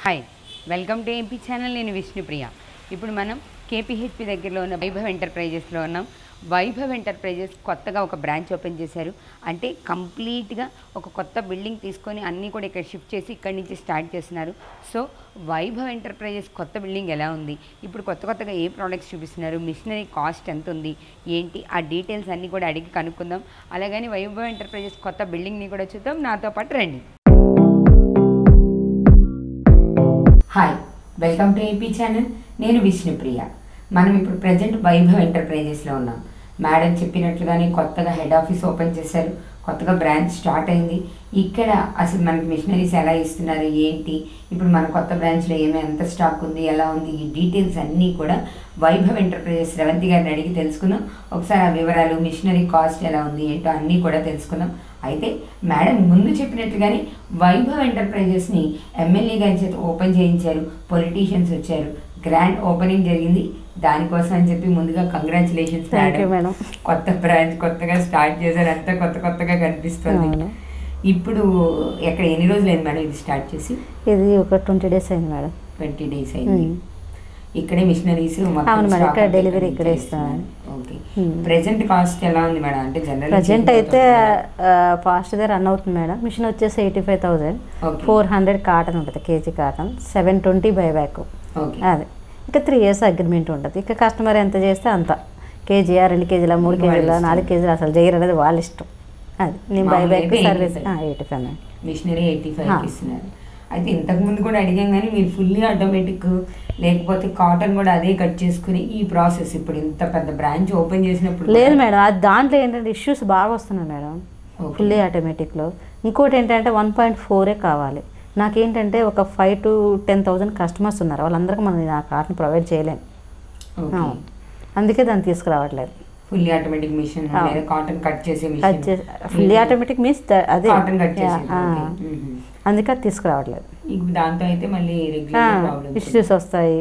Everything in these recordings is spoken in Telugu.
Hi welcome to AP channel నేను విష్ణుప్రియ ఇప్పుడు మనం కేపీహెచ్పి దగ్గరలో ఉన్న వైభవ్ ఎంటర్ప్రైజెస్లో ఉన్నాం వైభవ్ ఎంటర్ప్రైజెస్ కొత్తగా ఒక బ్రాంచ్ ఓపెన్ చేశారు అంటే కంప్లీట్గా ఒక కొత్త బిల్డింగ్ తీసుకొని అన్నీ కూడా ఇక్కడ షిఫ్ట్ చేసి ఇక్కడి నుంచి స్టార్ట్ చేస్తున్నారు సో వైభవ్ ఎంటర్ప్రైజెస్ కొత్త బిల్డింగ్ ఎలా ఉంది ఇప్పుడు కొత్త కొత్తగా ఏ ప్రోడక్ట్స్ చూపిస్తున్నారు మిషనరీ కాస్ట్ ఎంత ఉంది ఏంటి ఆ డీటెయిల్స్ అన్నీ కూడా అడిగి కనుక్కుందాం అలాగని వైభవ్ ఎంటర్ప్రైజెస్ కొత్త బిల్డింగ్ని కూడా చూద్దాం నాతో పాటు రండి hi welcome to AP channel నేను విష్ణుప్రియ మనం ఇప్పుడు ప్రజెంట్ వైభవ్ ఎంటర్ప్రైజెస్లో ఉన్నాం మేడం చెప్పినట్లుగానే కొత్తగా హెడ్ ఆఫీస్ ఓపెన్ చేశారు కొత్తగా బ్రాంచ్ స్టార్ట్ అయింది ఇక్కడ అసలు మనకి మిషనరీస్ ఎలా ఇస్తున్నారు ఏంటి ఇప్పుడు మన కొత్త బ్రాంచ్లో ఏమేమి ఎంత స్టాక్ ఉంది ఎలా ఉంది ఈ డీటెయిల్స్ అన్నీ కూడా వైభవ్ ఎంటర్ప్రైజెస్ రేవంతి గారిని అడిగి తెలుసుకుందాం ఒకసారి ఆ వివరాలు మిషనరీ కాస్ట్ ఎలా ఉంది ఏంటో అన్నీ కూడా తెలుసుకుందాం అయితే మేడం ముందు చెప్పినట్టుగానే వైభవ్ ఎంటర్ప్రైజెస్ని ఎమ్మెల్యే గారి చేత ఓపెన్ చేయించారు పొలిటీషియన్స్ వచ్చారు గ్రాండ్ ఓపెనింగ్ జరిగింది దానికోసం అని చెప్పి ముందుగా కంగ్రాచులేషన్స్ థ్యాంక్ యూ మేడం కొత్త బ్రాంచ్ కొత్తగా స్టార్ట్ చేశారు అంతా కొత్త కొత్తగా కనిపిస్తుంది అవును. ఇప్పుడు ఎక్కడ ఎన్ని రోజులు అయింది మేడం ఇది స్టార్ట్ చేసి ఇది ఒక ట్వంటీ డేస్ అయింది మేడం ట్వంటీ డేస్ అయింది మ్మ్. ఇక్కడే మిషనరీస్ అవును మేడం, ఇక్కడ delivery ఇక్కడే ఇస్తున్నారు. ఓకే మ్మ్. ప్రెసెంట్ కాస్ట్ ఎలా ఉంది మేడం అంటే జనరల్ ప్రజెంట్ అయితే ఫాస్ట్గా రన్ అవుతుంది మేడం మిషన్ వచ్చేసి eighty five thousand Okay. Four hundred cotton ఉంటుంది KG cotton seven twenty by back okay అదే ఇంకా త్రీ ఇయర్స్ అగ్రిమెంట్ ఉంటుంది ఇక కస్టమర్ ఎంత చేస్తే అంత కేజీయా రెండు కేజీల మూడు వాళ్ళ కేజీల ఇష్టం. నాలుగు కేజీలు అసలు చేయరు అనేది వాళ్ళ ఇష్టం అది నేను బై మామూలుగా బ్యాక్ అయితే service 85. Eighty five madam machinery eighty five ఆ. ఇస్తున్నారు అయితే ఇంతకు ముందు కూడా అడిగాం కానీ మీరు ఫుల్లీ ఆటోమేటిక్ లేకపోతే కాటన్ కూడా అదే కట్ చేసుకుని ఈ ప్రాసెస్ ఇప్పుడు ఇంత పెద్ద బ్రాంచ్ ఓపెన్ చేసినప్పుడు లేదు కూడా- మేడం అది దాంట్లో ఏంటంటే ఇష్యూస్ బాగా వస్తున్నాయి మేడం Okay. ఫుల్లీ ఆటోమేటిక్లో ఇంకోటి ఏంటంటే వన్ పాయింట్ ఫోరే కావాలి నాకేంటంటే ఒక five to ten thousand customers ఉన్నారు వాళ్ళందరికీ మనం ఆ కార్డ్ని ప్రొవైడ్ చేయలేం ఓకే అవును. అందుకే దాన్ని తీసుకురావట్లేదు ఫుల్లీ ఆటోమేటిక్ మిషన్ ఆ. లేదా కాటన్ కట్ చేసే కట్ మిషన్ చేసి ఫుల్లీ ఆటోమేటిక్ మీన్స్ అదే కాటన్ కట్ చేసే ఆ, అందుకే అది తీసుకురావట్లేదు ఇప్పుడు దాంతో అయితే మళ్ళీ రెగ్యులర్ ప్రాబ్లమ్స్ ఇష్యూస్ వస్తాయి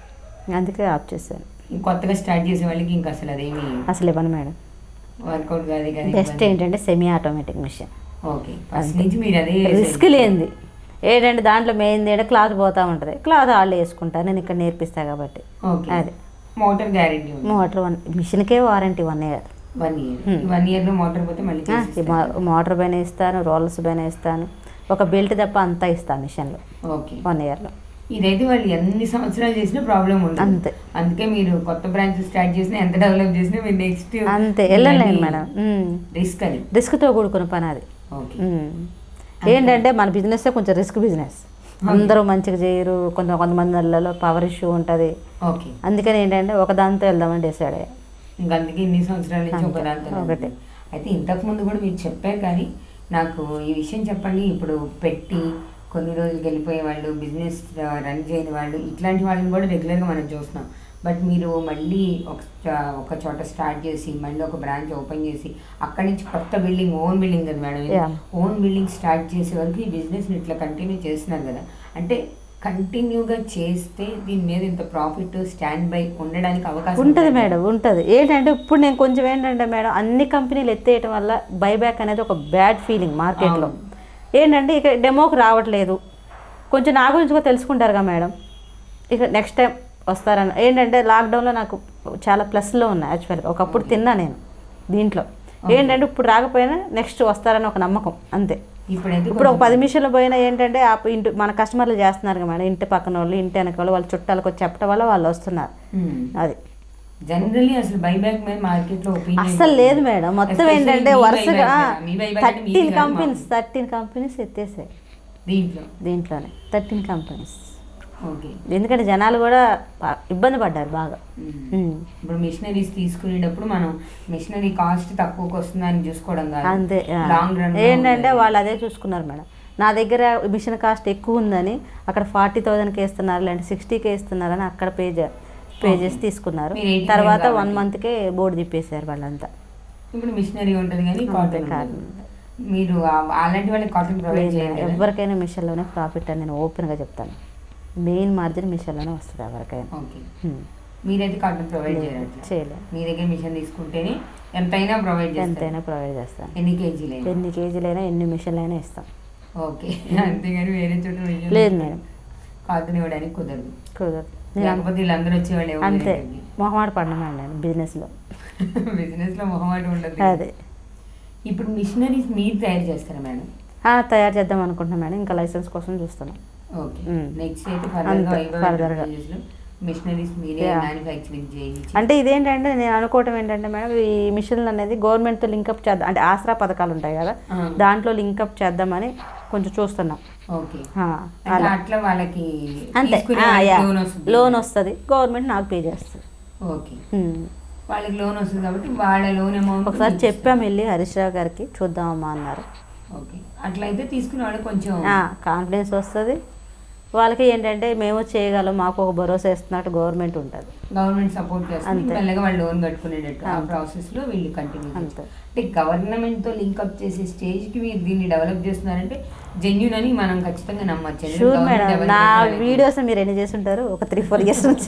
అందుకే ఆఫ్ చేశాను కొత్తగా స్టార్ట్ చేసే వాళ్ళకి ఇంకా అసలు అదేమి అసలు ఇవ్వను మేడం వర్కౌట్ కాదు కానీ బెస్ట్ ఏంటంటే semi automatic machine okay first నుంచి మీరు అదే రిస్క్ లేనిది ఏంటంటే దాంట్లో మెయిన్ ఏంటంటే క్లాత్ పోతూ ఉంటుంది క్లాత్ వాళ్ళు వేసుకుంటారు నేను ఇక్కడ నేర్పిస్తా కాబట్టి ఓకే అదే మోటార్ గ్యారెంటీ ఉంది మోటార్ వన్ మిషన్కే warranty one year one year Hmm. One year లో మోటార్ పోతే మళ్ళీ చేసిస్తారు. మోటార్ పైన ఇస్తాను రోలర్స్ పైన ఇస్తాను ఒక బెల్ట్ తప్ప అంతా ఇస్తాను మిషన్లో ఓకే వన్ ఇయర్లో ఇదైతే వాళ్ళు ఎన్ని సంవత్సరాలు చేసినా ప్రాబ్లం ఉండదు అంతే. అందుకే మీరు కొత్త బ్రాంచ్ స్టార్ట్ చేసినా ఎంత డెవలప్ చేసినా మీరు నెక్స్ట్ అంతే వెళ్ళలేను మేడం ఉమ్. రిస్క్ అది రిస్క్తో కూడుకున్న పని అది ఓకే ఉమ్. ఏంటంటే మన బిజినెస్ కొంచెం రిస్క్ బిజినెస్ అందరూ మంచిగా చేయరు కొంత కొంతమంది నెలలలో పవర్ ఇష్యూ ఉంటుంది ఓకే అందుకని ఏంటంటే ఒక దాంతో వెళ్దామని డిసైడ్ అయ్యా ఇంకా అందుకే ఇన్ని సంవత్సరాల నుంచి ఒక అంతే. దాంతో ఒకటే. అయితే ఇంతకు ముందు కూడా మీరు చెప్పారు కానీ నాకు ఈ విషయం చెప్పండి ఇప్పుడు పెట్టి కొన్ని రోజులకి వెళ్ళిపోయే వాళ్ళు బిజినెస్ రన్ చేయని వాళ్ళు ఇట్లాంటి వాళ్ళని కూడా రెగ్యులర్గా మనం చూస్తున్నాం బట్ మీరు మళ్ళీ ఒక చ- ఒక చోట స్టార్ట్ చేసి మళ్ళీ ఒక బ్రాంచ్ ఓపెన్ చేసి అక్కడి నుంచి కొత్త బిల్డింగ్ ఓన్ బిల్డింగ్ కదా madam Yeah. Own building start చేసే వరకు ఈ బిజినెస్ని ఇట్లా కంటిన్యూ చేస్తున్నారు కదా అంటే కంటిన్యూగా చేస్తే దీని మీద ఇంత ప్రాఫిట్ స్టాండ్ బై ఉండడానికి అవకాశం ఉంటుంది ఉంటుందా? మేడం ఉంటుంది ఏంటంటే ఇప్పుడు నేను కొంచెం ఏంటంటే మేడం అన్ని కంపెనీలు ఎత్తేయటం వల్ల బైబ్యాక్ అనేది ఒక బ్యాడ్ ఫీలింగ్ మార్కెట్లో అవును. ఏంటంటే ఇక డెమోకి రావట్లేదు కొంచెం నా గురించి కూడా తెలుసుకుంటారుగా మేడం ఇక నెక్స్ట్ టైం వస్తారని ఏంటంటే లాక్డౌన్లో నాకు చాలా ప్లస్లో ఉన్నాయి యాక్చువల్గా ఒకప్పుడు తిన్నా నేను దీంట్లో ఏంటంటే ఇప్పుడు రాకపోయినా నెక్స్ట్ వస్తారని ఒక నమ్మకం అంతే ఇప్పుడైతే ఇప్పుడు ఒక పది నిమిషాలు పోయినా ఏంటంటే ఆ ఇంటి మన కస్టమర్లు చేస్తున్నారు కదా మేడం ఇంటి పక్కన వాళ్ళు ఇంటి వెనక వాళ్ళు వాళ్ళ చుట్టాలకు వచ్చి చెప్పడం వల్ల వాళ్ళు వస్తున్నారు అది జనరల్లీ అసలు బైబ్యాక్ మీద మార్కెట్ లో ఒపీనియన్ అస్సలు లేదు మేడం మొత్తం Especially ఏంటంటే మీ వరుసగా buyback, మీ buyback అంటే మీది థర్టీన్ కాదు, కంపెనీస్ థర్టీన్ కంపెనీస్ ఎత్తేసాయి దీంట్లో దీంట్లోనే థర్టీన్ కంపెనీస్ ఓకే ఎందుకంటే జనాలు కూడా బా- ఇబ్బంది పడ్డారు బాగా ఉమ్. ఇప్పుడు మిషనరీస్ తీసుకునేటప్పుడు మనం మిషనరీ కాస్ట్ తక్కువకి వస్తుందని చూసుకోవడం కాదు అంతే ఆ. లాంగ్ రన్ ఏంటంటే వాళ్ళు అదే చూసుకున్నారు మేడం నా దగ్గర మిషన్ కాస్ట్ ఎక్కువ ఉందని అక్కడ ఫార్టీ థౌజండ్కి వేస్తున్నారు లేదంటే సిక్స్టీకి వేస్తున్నారని అక్కడ పే పే చేసి తీసుకున్నారు మీరు 85 తర్వాత వన్ కాబట్టి. మంత్కే బోర్డు తిప్పేశారు వాళ్ళంతా ఇప్పుడు మిషనరీ ఉంటుంది కానీ అంతే, కాటన్ cotton. మీరు ఆ- అలాంటి వాళ్ళకి కాటన్ ప్రొవైడ్ లేదు, చేయాలి కదా? ఎవరికైనా మిషన్లోనే ప్రాఫిట్ అని నేను ఓపెన్గా చెప్తాను మెయిన్ మార్జిన్ మిషన్లోనే వస్తుంది ఎవరికైనా ఓకే హ్మ్. మీరైతే కాటన్ ప్రొవైడ్ లేదు, చేయరు అట్లా. చేయలేదు మీ దగ్గర మిషన్ తీసుకుంటేనే ఎంతైనా ప్రొవైడ్ చేస్తారు ఎంతైనా ప్రొవైడ్ చేస్తాను ఎన్ని కేజీలైనా ఎన్ని కేజీలైనా ఎన్ని మిషన్లైనా ఇస్తాం ఓకే అంతేగాని వేరే చోట విషయం లేదు మేడం కాటన్ ఇవ్వడానికి కుదరదు కుదరదు నేను లేకపోతే వీళ్ళందరూ వచ్చేవాళ్ళు ఎవరు అంతే మొహమాట పడినామండి నేను బిజినెస్లో బిజినెస్ లో మొహమాట ఉండదు అదే ఇప్పుడు మిషనరీస్ మీరు తయారు చేస్తారా మేడం ఆ, తయారు చేద్దాం అనుకుంటున్నాం మేడం ఇంకా లైసెన్స్ కోసం చూస్తున్నాం ఓకే మ్మ్. నెక్స్ట్ అయితే ఫర్దర్ అంతే, గా further గా. మిషనరీస్ మీరే Yeah. మ్యానుఫ్యాక్చరింగ్ చేయించి అంటే ఇదేంటంటే నేను అనుకోవటం ఏంటంటే మేడం ఈ మిషన్లు అనేది గవర్నమెంట్తో లింకప్ చేద్దాం అంటే ఆసరా పథకాలు ఉంటాయి కదా ఆ. దాంట్లో లింకప్ చేద్దామని కొంచెం చూస్తున్నాం ఓకే ఆ, అంటే అలా అట్లా వాళ్ళకి అంతే తీసుకునే ఆ, వాళ్ళకి యా. లోన్ వస్తుంది లోన్ వస్తుంది గవర్నమెంట్ నాకు పే చేస్తుంది ఓకే ఉమ్. వాళ్ళకి లోన్ వస్తుంది కాబట్టి వాళ్ళ లోన్ అమౌంట్ ఒకసారి చెప్పాం వెళ్ళి హరీష్ రావు గారికి చూద్దామమ్మా అన్నారు ఓకే అట్లయితే తీసుకునే వాళ్ళు కొంచెం కాన్ఫిడెన్స్ వస్తుంది వాళ్ళకి ఏంటంటే మేము చేయగలం మాకు ఒక భరోసా ఇస్తున్నట్టు గవర్నమెంట్ ఉంటుంది గవర్నమెంట్ సపోర్ట్ చేస్తుంది అంతే. మెల్లగా వాళ్ళు లోన్ కట్టుకునేటట్టు ఆ అంతే. ప్రాసెస్ లో వీళ్ళు కంటిన్యూ అంతే. అంటే గవర్నమెంట్ తో లింకప్ చేసే స్టేజ్ కి మీరు దీన్ని డెవలప్ చేస్తున్నారంటే జెన్యున్ అని మనం ఖచ్చితంగా నమ్మచ్చు ఎందుకంటే షూర్ government మేడం develop నా వాళ్ళకి- వీడియోస్ మీరు ఎన్ని చేసి ఉంటారు ఒక త్రీ ఫోర్ ఇయర్స్ నుంచి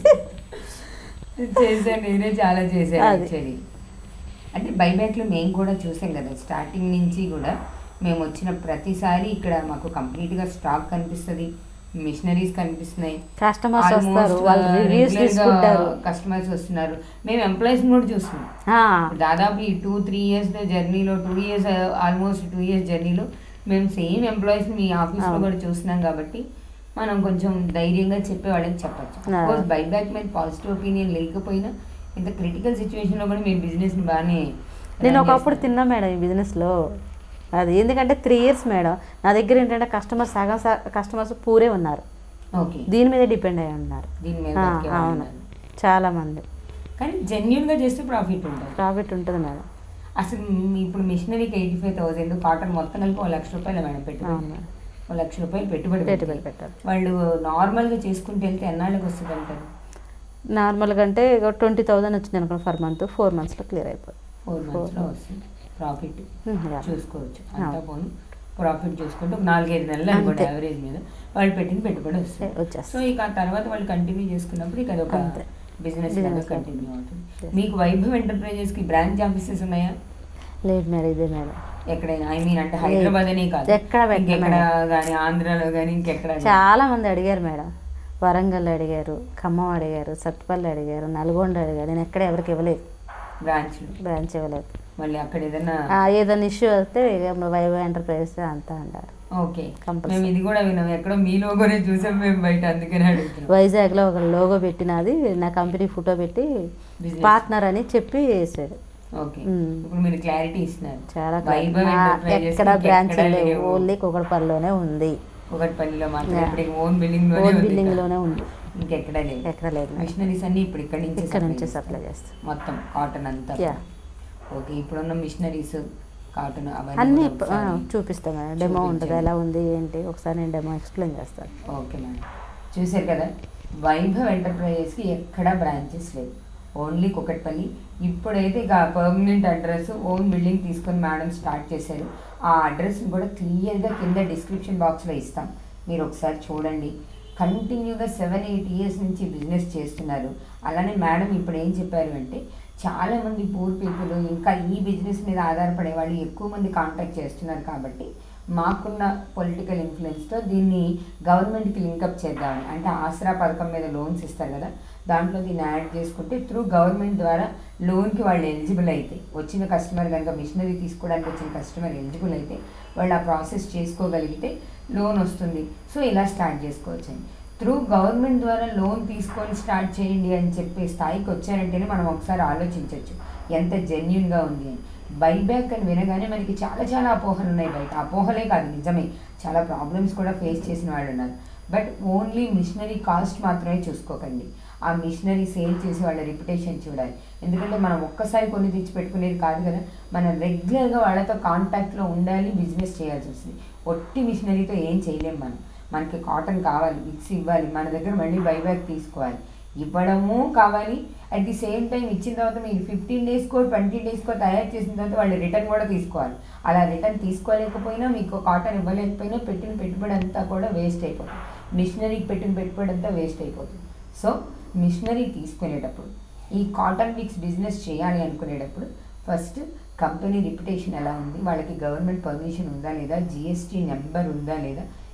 చేశాను నేనే చాలా చేశాను అది. యాక్చువల్లీ అంటే బైబ్యాక్లో మేము కూడా చూసాం కదా స్టార్టింగ్ నుంచి కూడా మేము వచ్చిన ప్రతిసారి ఇక్కడ మాకు కంప్లీట్గా స్టాక్ కనిపిస్తుంది మిషనరీస్ కనిపిస్తున్నాయి కస్టమర్స్ వస్తారు వాళ్ళు రివ్యూస్ తీసుకుంటారు కస్టమర్స్ వస్తున్నారు మేము ఎంప్లాయీస్ కూడా చూస్తున్నాం ఆ, దాదాపు ఈ టూ త్రీ ఇయర్స్ జర్నీలో two years almost two years జర్నీలో మేము సేమ్ ఎంప్లాయీస్ మీ ఆఫీస్లో అవును. కూడా చూస్తున్నాం కాబట్టి మనం కొంచెం ధైర్యంగా చెప్పే వాళ్ళకి చెప్పచ్చు ఆ. కోర్స్ బైబ్యాక్ మీద పాజిటివ్ ఒపీనియన్ లేకపోయినా ఇంత క్రిటికల్ సిచ్యువేషన్లో కూడా మీరు బిజినెస్ని బాగానే నేను run ఒకప్పుడు చేస్తున్నారు. తిన్నా మేడం ఈ బిజినెస్లో అది ఎందుకంటే త్రీ ఇయర్స్ మేడం నా దగ్గర ఏంటంటే కస్టమర్ సగం కస్టమర్స్ పూరే ఉన్నారు ఓకే దీని మీద డిపెండ్ అయి ఉన్నారు దీని మీద ఆ, బతికే వాళ్ళు అవును ఉన్నారు. చాలా మంది కానీ జెన్యున్గా చేస్తే ప్రాఫిట్ ఉంటుంది ప్రాఫిట్ ఉంటుంది మేడం అసలు మీ- ఇప్పుడు మిషనరీకి ఎయిటీ ఫైవ్ థౌసండ్ కాటన్ మొత్తం కలిపి ఒక లక్ష రూపాయలు మేడం అవును పెట్టుబడి మేడం ఒక లక్ష రూపాయలు పెట్టుబడి పెట్టుబడి పెట్టి పెట్టాలి వాళ్ళు నార్మల్గా చేసుకుంటే వెళ్తే ఎన్నాళ్ళకి వస్తుంది అంటారు నార్మల్గా అంటే ట్వంటీ థౌసండ్ వచ్చింది అనుకోండి ఫర్ మంత్ ఫోర్ మంత్స్లో క్లియర్ అయిపోతుంది ఫోర్ మంత్స్లో వస్తుంది ప్రాఫిట్ ఉమ్, యా. చూసుకోవచ్చు అంతా అవును. పోను ప్రాఫిట్ చూసుకుంటే ఒక నాలుగైదు నెలలు అనుకోండి అంతే. యావరేజ్ మీద వాళ్ళు పెట్టిన పెట్టుబడి వస్తుంది సో వచ్చేస్తుంది ఇక ఆ తర్వాత వాళ్ళు కంటిన్యూ చేసుకున్నప్పుడు ఇక అదొక అంతే. బిజినెస్ లాగా Business లాగా. కంటిన్యూ అవుతుంది Yes. మీకు వైభవ్ ఎంటర్ప్రైజెస్కి బ్రాంచ్ ఆఫీసెస్ ఉన్నాయా లేదు మేడం ఇదే మేడం ఎక్కడైనా ఐ మీన్ అంటే హైదరాబాద్ అనే కాదు ఎక్కడ పెట్టను ఇంకెక్కడ మేడం. కానీ ఆంధ్రాలో కానీ ఇంకెక్కడ గానీ. చాలా మంది అడిగారు మేడం వరంగల్ అడిగారు ఖమ్మం అడిగారు సత్తుపల్లి అడిగారు నల్గొండ అడిగారు నేను ఎక్కడ ఎవరికి ఇవ్వలేదు బ్రాంచ్లు బ్రాంచ్ ఇవ్వలేదు మళ్ళీ అక్కడ ఏదైనా ఆ, ఏదైనా ఇష్యూ వస్తే ఇక వైభవ్ ఎంటర్ప్రైజెస్ అంతా అంటారు ఓకే Compulsory. మేము ఇది కూడా విన్నాం ఎక్కడో మీ లోగోనే చూసాం మేము బయట అందుకనే అడుగుతున్నాం వైజాగ్లో ఒక లోగో పెట్టినది నా కంపెనీ ఫోటో పెట్టి Business. పార్ట్నర్ అని చెప్పి వేసాడు ఓకే మ్మ్. ఇప్పుడు మీరు క్లారిటీ ఇస్తున్నారు చాలా వైభవ్ మా- ఎంటర్ప్రైజెస్ ఎక్కడ బ్రాంచ్ ఇంకెక్కడా లేవు లేవు. ఓన్లీ కుకడపల్లిలోనే ఉంది ఒకటిపల్లిలో మాత్రం Yeah. ఇప్పుడు ఓన్ బిల్డింగ్ లోనే ఓన్ ఉంది బిల్డింగ్ ఇక్కడ. లోనే ఉంది ఇంకెక్కడా లేవు ఎక్కడ లేదు మేడం. మిషనరీస్ అన్ని ఇప్పుడు ఇక్కడ నుంచి ఇక్కడ supply నుంచి చేస్తారు. సప్లై చేస్తాం మొత్తం కాటన్ అంతా Yeah. ఓకే ఇప్పుడున్న మిషనరీస్ కాటన్ అవన్నీ అన్నీ కూడా ఇప్ప- ఆ, ఒకసారి చూపిస్తాం మేడం డెమో ఉంటుంది చూపించండి. ఎలా ఉంది ఏంటి ఒకసారి నేను డెమో ఎక్స్ప్లెయిన్ చేస్తాను ఓకే మేడం చూశారు కదా వైభవ్ ఎంటర్ప్రైజెస్కి ఎక్కడా బ్రాంచెస్ లేవు ఓన్లీ కుకట్పల్లి ఇప్పుడైతే ఇక పర్మనెంట్ అడ్రస్ ఓన్ బిల్డింగ్ తీసుకొని మేడం స్టార్ట్ చేశారు ఆ అడ్రస్ని కూడా క్లియర్గా కింద డిస్క్రిప్షన్ బాక్స్లో ఇస్తాం మీరు ఒకసారి చూడండి కంటిన్యూగా సెవెన్ ఎయిట్ ఇయర్స్ నుంచి బిజినెస్ చేస్తున్నారు అలానే మేడం ఇప్పుడు ఏం చెప్పారు అంటే చాలామంది పూర్ పీపుల్ ఇంకా ఈ బిజినెస్ మీద ఆధారపడే వాళ్ళు ఎక్కువ మంది కాంటాక్ట్ చేస్తున్నారు కాబట్టి మాకున్న పొలిటికల్ ఇన్ఫ్లుయెన్స్తో దీన్ని గవర్నమెంట్కి లింకప్ చేద్దామని అంటే ఆసరా పథకం మీద లోన్స్ ఇస్తారు కదా దాంట్లో దీన్ని యాడ్ చేసుకుంటే త్రూ గవర్నమెంట్ ద్వారా లోన్కి వాళ్ళు ఎలిజిబుల్ అయితే వచ్చిన కస్టమర్ కనుక మిషనరీ తీసుకోవడానికి వచ్చిన కస్టమర్ ఎలిజిబుల్ అయితే వాళ్ళు ఆ ప్రాసెస్ చేసుకోగలిగితే లోన్ వస్తుంది సో ఇలా స్టార్ట్ చేసుకోవచ్చు అని త్రూ గవర్నమెంట్ ద్వారా లోన్ తీసుకొని స్టార్ట్ చేయండి అని చెప్పే స్థాయికి వచ్చారంటేనే మనం ఒకసారి ఆలోచించవచ్చు ఎంత జెన్యున్గా ఉంది అని బైబ్యాక్ అని వినగానే మనకి చాలా చాలా అపోహలు ఉన్నాయి బయట అపోహలే కాదు నిజమే చాలా ప్రాబ్లమ్స్ కూడా ఫేస్ చేసిన వాళ్ళు ఉన్నారు బట్ ఓన్లీ మిషనరీ కాస్ట్ మాత్రమే చూసుకోకండి ఆ మిషనరీ సేల్ చేసే వాళ్ళ రిప్యుటేషన్ చూడాలి ఎందుకంటే మనం ఒక్కసారి కొన్ని తెచ్చి పెట్టుకునేది కాదు కదా మనం రెగ్యులర్గా వాళ్ళతో కాంటాక్ట్లో ఉండాలి బిజినెస్ చేయాల్సి వస్తుంది ఒట్టి మిషనరీతో ఏం చేయలేం మనం మనకి కాటన్ కావాలి మిక్స్ ఇవ్వాలి మన దగ్గర మళ్ళీ బైబ్యాక్ తీసుకోవాలి ఇవ్వడము కావాలి అట్ ది సేమ్ టైం ఇచ్చిన తర్వాత మీరు ఫిఫ్టీన్ డేస్కో ట్వంటీ డేస్కో తయారు చేసిన తర్వాత వాళ్ళు రిటర్న్ కూడా తీసుకోవాలి అలా రిటర్న్ తీసుకోలేకపోయినా మీకు కాటన్ ఇవ్వలేకపోయినా పెట్టిన పెట్టుబడి అంతా కూడా వేస్ట్ అయిపోతుంది మిషనరీకి పెట్టిన పెట్టుబడి అంతా వేస్ట్ అయిపోతుంది సో మిషనరీ తీసుకునేటప్పుడు ఈ కాటన్ మిక్స్ బిజినెస్ చేయాలి అనుకునేటప్పుడు ఫస్ట్ కంపెనీ రిప్యుటేషన్ ఎలా ఉంది వాళ్ళకి గవర్నమెంట్ పర్మిషన్ ఉందా లేదా జిఎస్టీ నెంబర్ ఉందా లేదా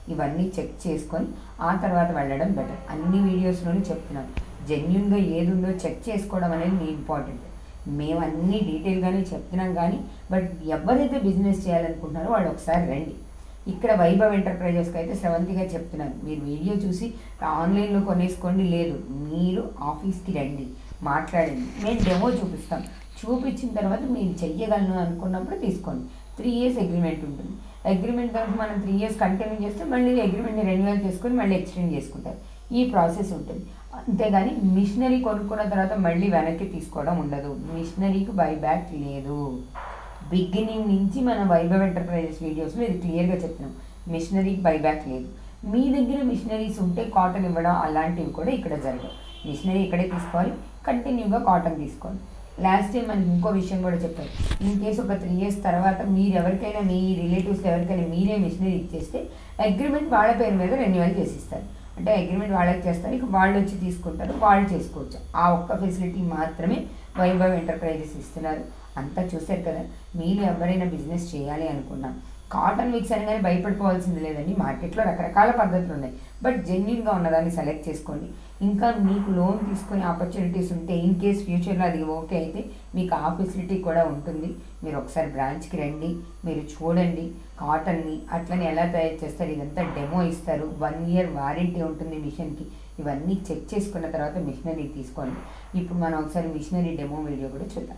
ఇవన్నీ చెక్ చేసుకొని ఆ తర్వాత వెళ్ళడం బెటర్ అన్ని వీడియోస్లోనూ చెప్తున్నాను జెన్యున్గా ఏది ఉందో చెక్ చేసుకోవడం అనేది మీ ఇంపార్టెంట్ మేము అన్ని డీటెయిల్గానే చెప్తున్నాం కానీ బట్ ఎవరైతే బిజినెస్ చేయాలనుకుంటున్నారో వాళ్ళు ఒకసారి రండి ఇక్కడ వైభవ్ ఎంటర్ప్రైజెస్కి అయితే శ్రవంతిగా చెప్తున్నాను మీరు వీడియో చూసి ఆన్లైన్లో కొనేసుకోండి లేదు మీరు ఆఫీస్కి రండి మాట్లాడండి మేము డెమో చూపిస్తాం చూపించిన తర్వాత మీరు చెయ్యగలను అనుకున్నప్పుడు తీసుకోండి త్రీ ఇయర్స్ అగ్రిమెంట్ ఉంటుంది అగ్రిమెంట్ కనుక మనం త్రీ ఇయర్స్ కంటిన్యూ చేస్తే మళ్ళీ అగ్రిమెంట్ని రెన్యువల్ చేసుకొని మళ్ళీ ఎక్స్టెండ్ చేసుకుంటారు ఈ ప్రాసెస్ ఉంటుంది అంతేగాని మిషనరీ కొనుక్కున్న తర్వాత మళ్ళీ వెనక్కి తీసుకోవడం ఉండదు మిషనరీకి బై బ్యాక్ లేదు బిగినింగ్ నుంచి మన వైభవ్ ఎంటర్ప్రైజెస్ వీడియోస్లో ఇది క్లియర్గా చెప్తున్నాం మిషనరీకి బైబ్యాక్ లేదు మీ దగ్గర మిషనరీస్ ఉంటే కాటన్ ఇవ్వడం అలాంటివి కూడా ఇక్కడ జరగవు మిషనరీ ఇక్కడే తీసుకోవాలి కంటిన్యూగా కాటన్ తీసుకోవాలి లాస్ట్ టైం మనకి ఇంకో విషయం కూడా చెప్పారు ఇన్ కేసు ఒక త్రీ ఇయర్స్ తర్వాత మీరు ఎవరికైనా మీ రిలేటివ్స్ ఎవరికైనా మీరే మిషనరీ ఇచ్చేస్తే అగ్రిమెంట్ వాళ్ళ పేరు మీద రెన్యువల్ చేసిస్తారు అంటే అగ్రిమెంట్ వాళ్ళకి చేస్తారు ఇక వాళ్ళు వచ్చి తీసుకుంటారు వాళ్ళు చేసుకోవచ్చు ఆ ఒక్క ఫెసిలిటీ మాత్రమే వైభవ్ ఎంటర్ప్రైజెస్ ఇస్తున్నారు అంతా చూశారు కదా మీరు ఎవరైనా బిజినెస్ చేయాలి అనుకున్నాం కాటన్ మిక్స్ అనగానే భయపడిపోవాల్సింది లేదండి మార్కెట్లో రకరకాల పద్ధతులు ఉన్నాయి బట్ జెన్యున్గా ఉన్నదాన్ని సెలెక్ట్ చేసుకోండి ఇంకా మీకు లోన్ తీసుకునే ఆపర్చునిటీస్ ఉంటే ఇన్ కేస్ ఫ్యూచర్లో అది ఓకే అయితే మీకు ఆ ఫెసిలిటీ కూడా ఉంటుంది మీరు ఒకసారి బ్రాంచ్కి రండి మీరు చూడండి కాటన్ని అట్లని ఎలా తయారు చేస్తారు ఇదంతా డెమో ఇస్తారు వన్ ఇయర్ వారంటీ ఉంటుంది మిషన్కి ఇవన్నీ చెక్ చేసుకున్న తర్వాత మిషనరీ తీసుకోండి ఇప్పుడు మనం ఒకసారి మిషనరీ డెమో వీడియో కూడా చూద్దాం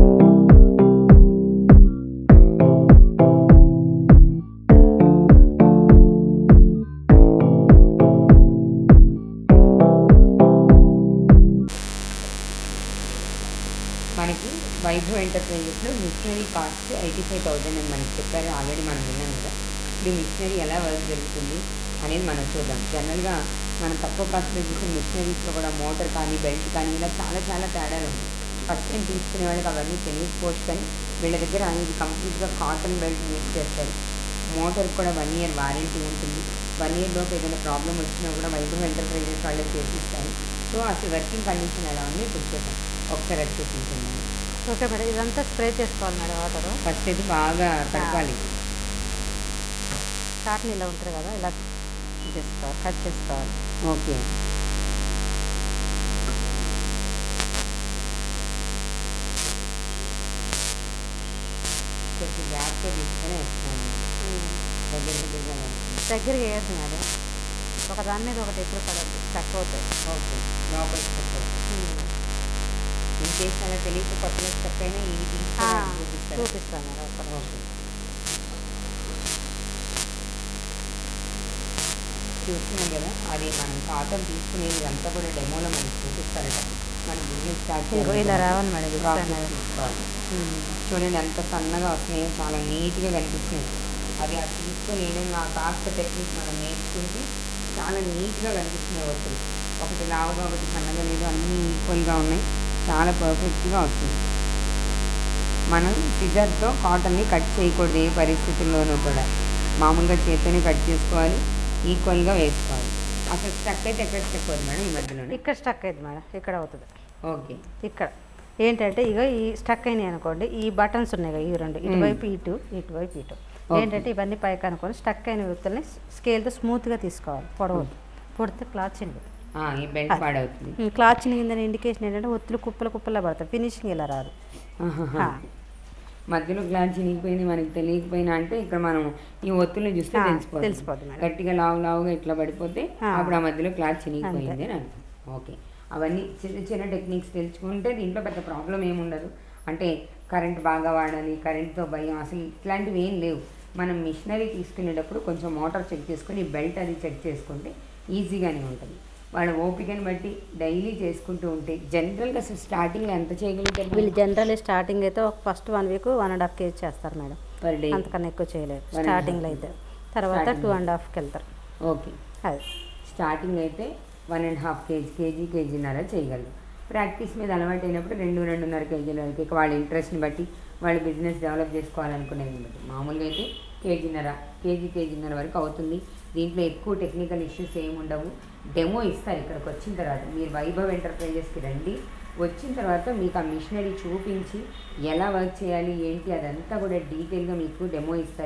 మనకి వైభవ్ ఎంటర్ప్రైజెస్లో machinery cost eighty five thousand అని మనకి చెప్పారు ఆల్రెడీ మనం విన్నాం కదా ఇప్పుడు మిషనరీ ఎలా వర్క్ జరుగుతుంది అనేది మనం చూద్దాం జనరల్గా మనం తక్కువ కాస్ట్లో చూసే మిషనరీస్లో కూడా మోటార్ కానీ బెల్ట్ కానీ ఇలా చాలా చాలా తేడాలు ఉంటాయి ఫస్ట్ టైం తీసుకునే వాళ్ళకి అవన్నీ తెలియకపోవచ్చు కానీ వీళ్ళ దగ్గర అనేది కంప్లీట్గా కాటన్ బెల్ట్ యూజ్ చేస్తారు మోటార్ కూడా వన్ ఇయర్ వారంటీ ఉంటుంది వన్ ఇయర్ లోపు ఏదైనా ప్రాబ్లం వచ్చినా కూడా వైభవ్ ఎంటర్ప్రైజెస్ వాళ్ళే చేసిస్తారు సో అసలు వర్కింగ్ కండిషన్ ఎలా ఉంది ఇప్పుడు చూద్దాం ఒకసారి అది చూపించండి ఓకే మేడం ఇదంతా స్ప్రే చేసుకోవాలి మేడం వాటర్ ఫస్ట్ అయితే బాగా తడపాలి కాటన్ ఇలా ఉంటుంది కదా ఇలా చేసుకోవాలి కట్ చేసుకోవాలి ఓకే కొంచెం జాగ్రత్త తీసుకొని వేస్తున్నాను దగ్గర దగ్గరగా వేస్తున్నాను. దగ్గరికి వేయద్దు మేడం ఒక దాని మీద ఒకటి ఎప్పుడు పడద్దు స్టక్ అవుతాయి ఓకే లోపలికి చెప్పండి ఇన్ కేసు అలా తెలియక కొత్తగా స్టెప్ అయినా ఇవి ఆ, తీసుకొని చూపిస్తారు చూపిస్తాను మేడం ఒక్క నిమిషం. ఓకే చూస్తున్నాం కదా అది మనం కాటన్ తీసుకునేది అంతా కూడా డెమోలో మనకి చూపిస్తారట మన బిజినెస్ స్టార్ట్ ఇదిగో ఇలా రావాలి మేడం ఇది ప్రాసెస్ ఇస్తాను మేడం. తీసుకోవాలి ఉమ్. చూడండి ఎంత సన్నగా వస్తున్నాయో చాలా నీట్గా కనిపిస్తున్నాయి అది అది తీసుకొని నేను ఆ కాస్త టెక్నిక్ మనం నేర్చుకుంటే చాలా నీట్గా కనిపిస్తున్నాయి ఒత్తులు ఒకటి లావుగా ఒకటి సన్నగా లేదు అన్నీ ఈక్వల్గా ఉన్నాయి చాలా పర్ఫెక్ట్గా వస్తుంది మనం సిజర్తో కాటన్ని కట్ చేయకూడదు ఏ పరిస్థితుల్లోనూ కూడా మామూలుగా చేత్తోనే కట్ చేసుకోవాలి ఈక్వల్గా వేసుకోవాలి అసలు స్టక్ అయితే ఎక్కడ స్టక్ అవుతుంది మేడం ఈ మధ్యలోనే ఇక్కడ స్టక్ అయింది మేడం ఇక్కడ అవుతుంది ఓకే ఇక్కడ ఏంటంటే ఇక ఈ స్టక్ అయినాయి అనుకోండి ఈ బటన్స్ ఉన్నాయి కదా ఈ రెండు ఇటువైపు ఇటు ఇటువైపు ఇటు ఏంటంటే ఇవన్నీ పైకి అనుకోండి స్టక్ అయిన వ్యక్తుల్ని స్కేల్తో స్మూత్గా తీసుకోవాలి పొడవద్దు పొడితే క్లాత్ చిన్నది ఆ, ఈ బెల్ట్ పాడవుతుంది క్లాత్ చిన్నగిందని ఇండికేషన్ ఏంటంటే ఒత్తులు కుప్పలు కుప్పలా పడతాయి ఫినిషింగ్ ఇలా రాదు ఆహాహా. మధ్యలో గ్లాస్ చినిగిపోయింది మనకి తెలియకపోయినా అంటే ఇక్కడ మనం ఈ ఒత్తుల్ని చూస్తే ఆ, తెలిసిపోతుంది తెలిసిపోతుంది మేడం. గట్టిగా లావు లావుగా ఇట్లా పడిపోతే ఆ. అప్పుడు ఆ మధ్యలో క్లాత్ చినిగిపోయింది అని అర్థం ఓకే అవన్నీ చిన్న చిన్న టెక్నిక్స్ తెలుసుకుంటే దీంట్లో పెద్ద ప్రాబ్లం ఏముండదు అంటే కరెంట్ బాగా వాడాలి కరెంట్తో భయం అసలు ఇట్లాంటివి ఏం లేవు మనం మిషనరీ తీసుకునేటప్పుడు కొంచెం మోటార్ చెక్ చేసుకొని బెల్ట్ అది చెక్ చేసుకుంటే ఈజీగానే ఉంటుంది వాళ్ళ ఓపికని బట్టి డైలీ చేసుకుంటూ ఉంటే జనరల్గా అసలు స్టార్టింగ్లో ఎంత చేయగలుగుతారు వీళ్ళు జనరల్లీ స్టార్టింగ్ అయితే ఒక first one week one and half kg చేస్తారు మేడం పర్ డే అంతకన్నా ఎక్కువ చేయలేరు One and a half. స్టార్టింగ్లో అయితే తర్వాత Starting టూ లో. అండ్ హాఫ్కి వెళ్తారు ఓకే అది స్టార్టింగ్ అయితే one and half kg kg కేజీన్నర చేయగలరు ప్రాక్టీస్ మీద అలవాటు అయినప్పుడు రెండు రెండున్నర కేజీల వరకు ఇక వాళ్ళ ఇంట్రెస్ట్ని బట్టి వాళ్ళు బిజినెస్ డెవలప్ చేసుకోవాలనుకునేది బట్టి మామూలుగా అయితే కేజీన్నర కేజీ కేజీన్నర వరకు అవుతుంది దీంట్లో ఎక్కువ టెక్నికల్ ఇష్యూస్ ఏమి ఉండవు డెమో ఇస్తారు ఇక్కడికి వచ్చిన తర్వాత మీరు వైభవ్ ఎంటర్ప్రైజెస్కి రండి వచ్చిన తర్వాత మీకు ఆ మిషనరీ చూపించి ఎలా వర్క్ చేయాలి ఏంటి అదంతా కూడా డీటెయిల్గా మీకు డెమో ఇస్తారు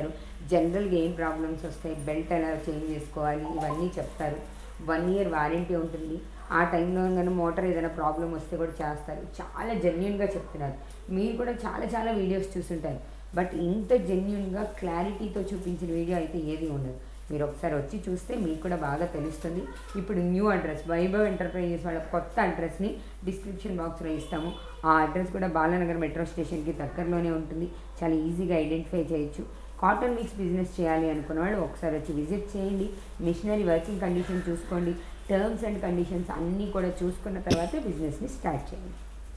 జనరల్గా ఏం ప్రాబ్లమ్స్ వస్తాయి బెల్ట్ ఎలా చేంజ్ చేసుకోవాలి ఇవన్నీ చెప్తారు వన్ ఇయర్ వారంటీ ఉంటుంది ఆ టైంలో కానీ మోటార్ ఏదైనా ప్రాబ్లం వస్తే కూడా చేస్తారు చాలా జెన్యున్గా చెప్తున్నారు మీరు కూడా చాలా చాలా వీడియోస్ చూస్తుంటారు బట్ ఇంత జెన్యున్గా క్లారిటీతో చూపించిన వీడియో అయితే ఏది ఉండదు మీరు ఒకసారి వచ్చి చూస్తే మీకు కూడా బాగా తెలుస్తుంది ఇప్పుడు న్యూ అడ్రస్ వైభవ్ ఎంటర్ప్రైజెస్ వాళ్ళ కొత్త అడ్రస్ని డిస్క్రిప్షన్ బాక్స్లో ఇస్తాము ఆ అడ్రస్ కూడా బాలానగర్ మెట్రో స్టేషన్కి దగ్గరలోనే ఉంటుంది చాలా ఈజీగా ఐడెంటిఫై చేయొచ్చు కాటన్ మిక్స్ బిజినెస్ చేయాలి అనుకున్న వాళ్ళు ఒకసారి వచ్చి విజిట్ చేయండి మిషనరీ వర్కింగ్ కండిషన్ చూసుకోండి టర్మ్స్ అండ్ కండిషన్స్ అన్నీ కూడా చూసుకున్న తర్వాత బిజినెస్ని స్టార్ట్ చేయండి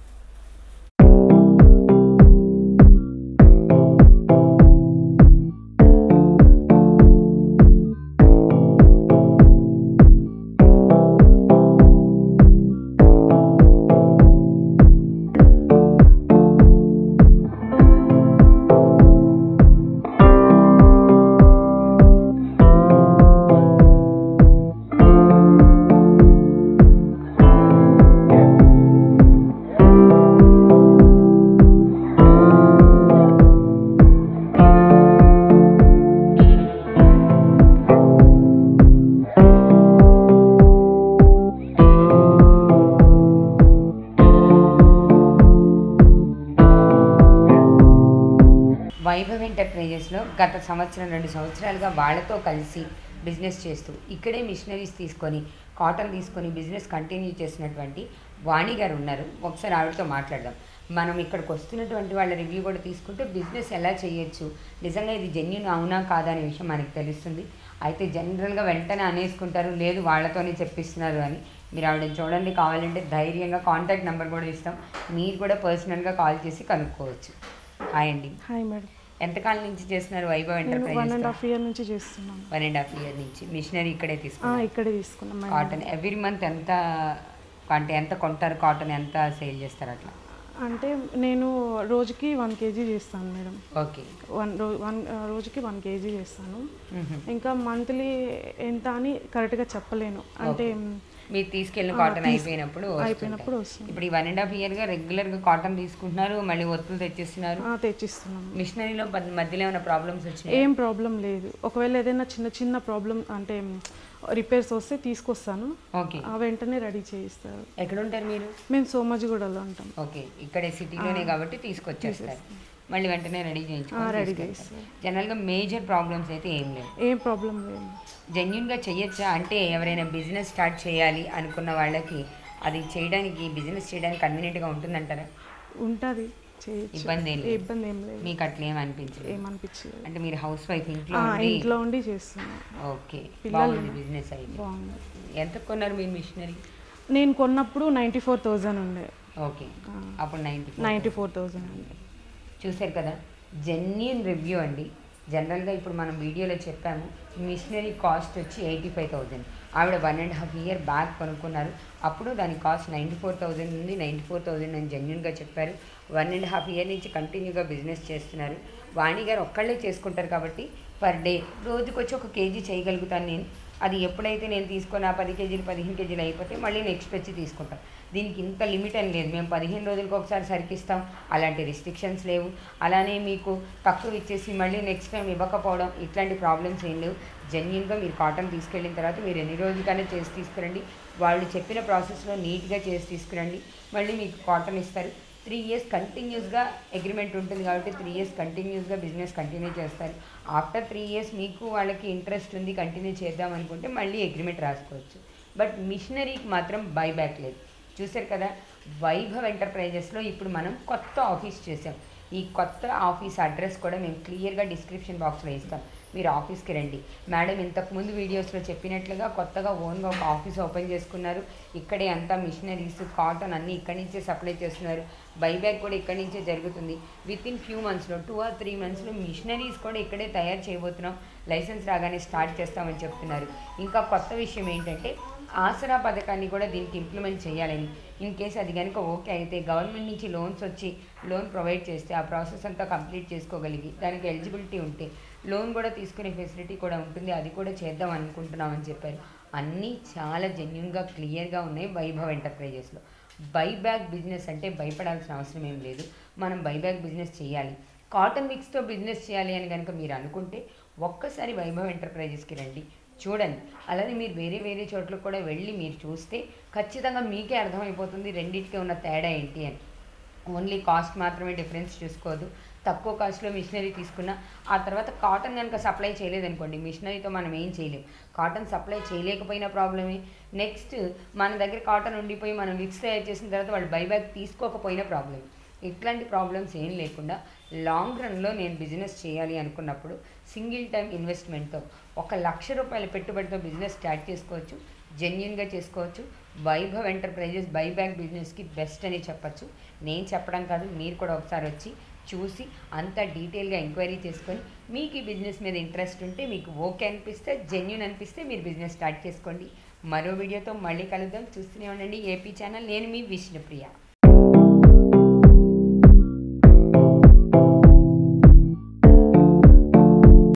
వైభవ్ ఎంటర్ప్రైజెస్లో గత సంవత్సరం రెండు సంవత్సరాలుగా వాళ్ళతో కలిసి బిజినెస్ చేస్తూ ఇక్కడే మిషనరీస్ తీసుకొని కాటన్ తీసుకొని బిజినెస్ కంటిన్యూ చేసినటువంటి వాణి గారు ఉన్నారు ఒకసారి ఆవిడతో మాట్లాడదాం మనం ఇక్కడికి వస్తున్నటువంటి వాళ్ళ రివ్యూ కూడా తీసుకుంటే బిజినెస్ ఎలా చేయొచ్చు నిజంగా ఇది జెన్యున్ అవునా కాదా అనే విషయం మనకు తెలుస్తుంది అయితే జనరల్గా వెంటనే అనేసుకుంటారు లేదు వాళ్ళతోనే చెప్పిస్తున్నారు అని మీరు ఆవిడని చూడండి కావాలంటే ధైర్యంగా కాంటాక్ట్ నెంబర్ కూడా ఇస్తాం మీరు కూడా పర్సనల్గా కాల్ చేసి కనుక్కోవచ్చు హాయ్ అండి హాయ్ మేడం ఎంతకాలం నుంచి చేస్తున్నారు వైభవ్ నేను one and enterprises half year నుంచి చేస్తున్నాను వన్ అండ్ హాఫ్ ఇయర్ నుంచి మిషనరీ ఇక్కడే ఆ, తీసుకున్నారు ఇక్కడే తీసుకున్నాం మేడం కాటన్ ఎవ్రీ మంత్ ఎంత అంటే ఎంత కొంటారు కాటన్ ఎంత సేల్ చేస్తారు అట్లా అంటే నేను రోజుకి వన్ కేజీ చేస్తాను మేడం ఓకే వన్ రో వన్ ఆ, రోజుకి వన్ కేజీ చేస్తాను ఇంకా మంత్లీ ఎంత అని కరెక్ట్గా చెప్పలేను అంటే మీరు తీసుకెళ్ళిన ఆ, కాటన్ తీస్- అయిపోయినప్పుడు అయిపోయినప్పుడు వస్తుంటాయి. వస్తుంది. ఇప్పుడు ఈ వన్ అండ్ హాఫ్ ఇయర్గా రెగ్యులర్గా కాటన్ తీసుకుంటున్నారు మళ్ళీ ఒత్తులు తెచ్చిస్తున్నారు ఆ, తెచ్చిస్తున్నాము మిషనరీలో ప- మధ్యలో ఏమైనా ప్రాబ్లమ్స్ వచ్చినాయి ఏం ప్రాబ్లం లేదు ఒకవేళ ఏదైనా చిన్న చిన్న ప్రాబ్లం అంటే రిపేర్స్ వస్తే తీసుకొస్తాను ఓకే ఆ వెంటనే రెడీ చేయిస్తారు ఎక్కడ ఉంటారు మీరు మేము సోమాజిగూడలో ఉంటాం ఓకే ఇక్కడే సిటీలోనే కాబట్టి తీసుకొచ్చేస్తారు మళ్ళీ వెంటనే రెడీ ఆ, చేయించుకొని రెడీ తీసుకెళ్తారు. జనరల్గా మేజర్ ప్రాబ్లమ్స్ అయితే ఏం లేవు ఏం ప్రాబ్లం లేదు జెన్యున్గా చెయ్యొచ్చా అంటే ఎవరైనా బిజినెస్ స్టార్ట్ చేయాలి అనుకున్న వాళ్ళకి అది చేయడానికి బిజినెస్ చేయడానికి కన్వీనియంట్గా ఉంటుందంటారా ఉంటుంది చేయొచ్చు ఇబ్బంది ఏం ఏ లేదు ఇబ్బంది ఏం లేదు మీకు అట్లా ఏం అనిపించలేదు ఏమనిపించలేదు అంటే మీరు హౌస్ వైఫ్ ఇంట్లో ఆ, ఉండి ఇంట్లో ఉండి చేస్తున్నాను ఓకే పిల్లలు బాగుంది బిజినెస్ అయితే బాగుంది ఎంత కొన్నారు మీరు మిషనరీ నేను కొన్నప్పుడు నైంటీ ఫోర్ థౌజండ్ ఉండే ఓకే అప్పుడు నైంటీ నైంటీ ఫోర్ థౌజండ్ ఉండే చూశారు కదా జెన్యున్ రివ్యూ అండి జనరల్గా ఇప్పుడు మనం వీడియోలో చెప్పాము మిషనరీ కాస్ట్ వచ్చి ఎయిటీ ఫైవ్ థౌజండ్ ఆవిడ one and half year back కొనుక్కున్నారు అప్పుడు దాని కాస్ట్ నైంటీ ఫోర్ థౌజండ్ ఉంది నైంటీ ఫోర్ థౌజండ్ అని జెన్యున్గా చెప్పారు వన్ అండ్ హాఫ్ ఇయర్ నుంచి కంటిన్యూగా బిజినెస్ చేస్తున్నారు వాణి గారు ఒక్కళ్ళే చేసుకుంటారు కాబట్టి పర్ డే రోజుకి వచ్చి ఒక కేజీ చేయగలుగుతాను నేను అది ఎప్పుడైతే నేను తీసుకొని ఆ పది కేజీలు పదిహేను కేజీలు అయిపోతే మళ్ళీ నెక్స్ట్ వచ్చి తీసుకుంటాం దీనికి ఇంత లిమిట్ అని లేదు మేము పదిహేను రోజులకు ఒకసారి సరికిస్తాం అలాంటి రిస్ట్రిక్షన్స్ లేవు అలానే మీకు తక్కువ ఇచ్చేసి మళ్ళీ నెక్స్ట్ టైం ఇవ్వకపోవడం ఇట్లాంటి ప్రాబ్లమ్స్ ఏం లేవు జెన్యున్గా మీరు కాటన్ తీసుకెళ్ళిన తర్వాత మీరు ఎన్ని రోజులకైనా చేసి తీసుకురండి వాళ్ళు చెప్పిన ప్రాసెస్లో నీట్గా చేసి తీసుకురండి మళ్ళీ మీకు కాటన్ ఇస్తారు త్రీ ఇయర్స్ కంటిన్యూస్గా అగ్రిమెంట్ ఉంటుంది కాబట్టి త్రీ ఇయర్స్ కంటిన్యూస్గా బిజినెస్ కంటిన్యూ చేస్తారు ఆఫ్టర్ త్రీ ఇయర్స్ మీకు వాళ్ళకి ఇంట్రెస్ట్ ఉంది కంటిన్యూ చేద్దాం అనుకుంటే మళ్ళీ అగ్రిమెంట్ రాసుకోవచ్చు బట్ మిషనరీకి మాత్రం బైబ్యాక్ లేదు చూశారు కదా వైభవ్ ఎంటర్ప్రైజెస్లో ఇప్పుడు మనం కొత్త ఆఫీస్ చేసాం ఈ కొత్త ఆఫీస్ అడ్రస్ కూడా మేము క్లియర్గా డిస్క్రిప్షన్ బాక్స్లో ఇస్తాం మీరు ఆఫీస్కి రండి మేడం ఇంతకుముందు వీడియోస్లో చెప్పినట్లుగా కొత్తగా ఓన్గా ఒక ఆఫీస్ ఓపెన్ చేసుకున్నారు ఇక్కడే అంతా మిషనరీస్ కాటన్ అన్నీ ఇక్కడి నుంచే సప్లై చేస్తున్నారు బైబ్యాక్ కూడా ఇక్కడి నుంచే జరుగుతుంది విత్ ఇన్ ఫ్యూ మంత్స్లో టూ ఆర్ త్రీ మంత్స్లో మిషనరీస్ కూడా ఇక్కడే తయారు చేయబోతున్నాం లైసెన్స్ రాగానే స్టార్ట్ చేస్తామని చెప్తున్నారు ఇంకా కొత్త విషయం ఏంటంటే ఆసరా పథకాన్ని కూడా దీనికి ఇంప్లిమెంట్ చేయాలని ఇన్ కేస్ అది కనుక ఓకే అయితే గవర్నమెంట్ నుంచి లోన్స్ వచ్చి లోన్ ప్రొవైడ్ చేస్తే ఆ ప్రాసెస్ అంతా కంప్లీట్ చేసుకోగలిగి దానికి ఎలిజిబిలిటీ ఉంటే లోన్ కూడా తీసుకునే ఫెసిలిటీ కూడా ఉంటుంది అది కూడా చేద్దాం అనుకుంటున్నామని చెప్పారు అన్నీ చాలా జెన్యున్గా క్లియర్గా ఉన్నాయి వైభవ్ ఎంటర్ప్రైజెస్లో బైబ్యాక్ బిజినెస్ అంటే భయపడాల్సిన అవసరం ఏం లేదు మనం బైబ్యాక్ బిజినెస్ చేయాలి కాటన్ మిక్స్తో బిజినెస్ చేయాలి అని కనుక మీరు అనుకుంటే ఒక్కసారి వైభవ్ ఎంటర్ప్రైజెస్కి రండి చూడండి అలానే మీరు వేరే వేరే చోట్లకు కూడా వెళ్ళి మీరు చూస్తే ఖచ్చితంగా మీకే అర్థమైపోతుంది రెండింటికి ఉన్న తేడా ఏంటి అని ఓన్లీ కాస్ట్ మాత్రమే డిఫరెన్స్ చూసుకోవద్దు తక్కువ కాస్ట్లో మిషనరీ తీసుకున్న ఆ తర్వాత కాటన్ కనుక సప్లై చేయలేదనుకోండి మిషనరీతో మనం ఏం చేయలేం కాటన్ సప్లై చేయలేకపోయిన ప్రాబ్లమే నెక్స్ట్ మన దగ్గర కాటన్ ఉండిపోయి మనం మిక్స్ తయారు చేసిన తర్వాత వాళ్ళు బైబ్యాక్ తీసుకోకపోయిన ప్రాబ్లం ఇట్లాంటి ప్రాబ్లమ్స్ ఏం లేకుండా లాంగ్ రన్లో నేను బిజినెస్ చేయాలి అనుకున్నప్పుడు సింగిల్ టైం ఇన్వెస్ట్మెంట్తో ఒక లక్ష రూపాయల పెట్టుబడితో బిజినెస్ స్టార్ట్ చేసుకోవచ్చు జెన్యున్గా చేసుకోవచ్చు వైభవ్ ఎంటర్ప్రైజెస్ బైబ్యాక్ బిజినెస్కి బెస్ట్ అని చెప్పచ్చు నేను చెప్పడం కాదు మీరు కూడా ఒకసారి వచ్చి చూసి అంతా డీటెయిల్గా ఎంక్వైరీ చేసుకొని మీకు ఈ బిజినెస్ మీద ఇంట్రెస్ట్ ఉంటే మీకు ఓకే అనిపిస్తే జెన్యున్ అనిపిస్తే మీరు బిజినెస్ స్టార్ట్ చేసుకోండి మరో వీడియోతో మళ్ళీ కలుద్దాం చూస్తూనే ఉండండి ఏపీ ఛానల్ నేను మీ విష్ణుప్రియ